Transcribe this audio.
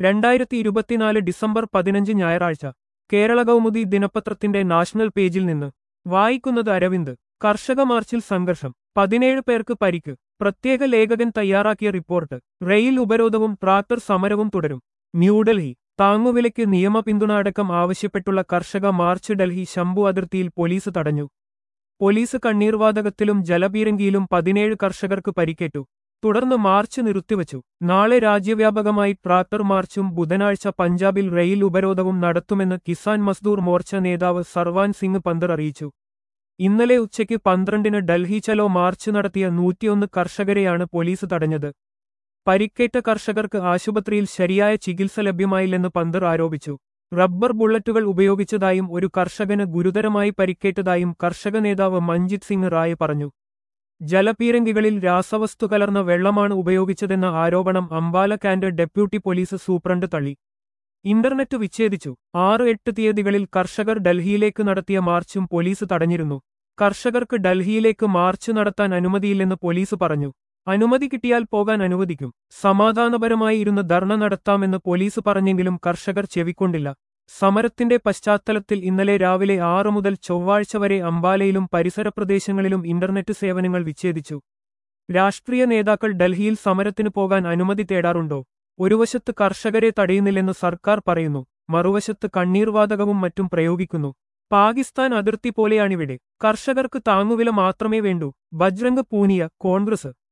രണ്ടായിരത്തി ഇരുപത്തിനാല് ഡിസംബർ പതിനഞ്ച് ഞായറാഴ്ച കേരള കൗമുദി ദിനപത്രത്തിന്റെ നാഷണൽ പേജിൽ നിന്ന് വായിക്കുന്നത് അരവിന്ദ് കർഷക മാർച്ചിൽ സംഘർഷം പതിനേഴ് പേർക്ക് പരിക്ക് പ്രത്യേക ലേഖകൻ തയ്യാറാക്കിയ റിപ്പോർട്ട് റെയിൽ ഉപരോധവും ട്രാക്ടർ സമരവും തുടരും ന്യൂഡൽഹി താങ്ങുവിലയ്ക്ക് നിയമ പിന്തുണ അടക്കം ആവശ്യപ്പെട്ടുള്ള കർഷക മാർച്ച് ഡൽഹി ശംഭു അതിർത്തിയിൽ പോലീസ് തടഞ്ഞു പോലീസ് കണ്ണീർവാതകത്തിലും ജലപീരങ്കിയിലും പതിനേഴ് കർഷകർക്ക് പരിക്കേറ്റു തുടർന്ന് മാർച്ച് നിർത്തിവച്ചു നാളെ രാജ്യവ്യാപകമായി ട്രാക്ടർ മാർച്ചും ബുധനാഴ്ച പഞ്ചാബിൽ റെയിൽ ഉപരോധവും നടത്തുമെന്ന് കിസാൻ മസ്ദൂർ മോർച്ച നേതാവ് സർവാൻ സിംഗ് പന്തർ അറിയിച്ചു ഇന്നലെ ഉച്ചയ്ക്ക് പന്ത്രണ്ടിന് ഡൽഹി ചലോ മാർച്ച് നടത്തിയ നൂറ്റിയൊന്ന് കർഷകരെയാണ് പോലീസ് തടഞ്ഞത് പരിക്കേറ്റ കർഷകർക്ക് ആശുപത്രിയിൽ ശരിയായ ചികിത്സ ലഭ്യമായില്ലെന്ന് പന്തർ ആരോപിച്ചു റബ്ബർ ബുള്ളറ്റുകൾ ഉപയോഗിച്ചതായും ഒരു കർഷകന് ഗുരുതരമായി പരിക്കേറ്റതായും കർഷക നേതാവ് മഞ്ജിത് സിംഗ് റായ് പറഞ്ഞു ജലപീരങ്കികളിൽ രാസവസ്തു കലർന്ന വെള്ളമാണ് ഉപയോഗിച്ചതെന്ന ആരോപണം Ambala cantt deputy police superintendent തള്ളി ഇന്റർനെറ്റ് വിച്ഛേദിച്ചു ആറ് എട്ട് തീയതികളിൽ കർഷകർ ഡൽഹിയിലേക്ക് നടത്തിയ മാർച്ചും പോലീസ് തടഞ്ഞിരുന്നു കർഷകർക്ക് ഡൽഹിയിലേക്ക് മാർച്ച് നടത്താൻ അനുമതിയില്ലെന്ന് പോലീസ് പറഞ്ഞു അനുമതി കിട്ടിയാൽ പോകാൻ അനുവദിക്കും സമാധാനപരമായി ഇരുന്ന് ധർണ നടത്താമെന്ന് പോലീസ് പറഞ്ഞെങ്കിലും കർഷകർ ചെവിക്കൊണ്ടില്ല സമരത്തിന്റെ പശ്ചാത്തലത്തിൽ ഇന്നലെ രാവിലെ ആറ് മുതൽ ചൊവ്വാഴ്ച വരെ അംബാലയിലും പരിസര പ്രദേശങ്ങളിലും ഇന്റർനെറ്റ് സേവനങ്ങൾ വിച്ഛേദിച്ചു രാഷ്ട്രീയ നേതാക്കൾ ഡൽഹിയിൽ സമരത്തിന് പോകാൻ അനുമതി തേടാറുണ്ടോ ഒരു വശത്ത് കർഷകരെ തടയുന്നില്ലെന്ന് സർക്കാർ പറയുന്നു മറുവശത്ത് കണ്ണീർവാതകവും മറ്റും പ്രയോഗിക്കുന്നു പാകിസ്ഥാൻ അതിർത്തി പോലെയാണിവിടെ കർഷകർക്ക് താങ്ങുവില മാത്രമേ വേണ്ടൂ ബജ്രംഗ് പൂനിയ കോൺഗ്രസ്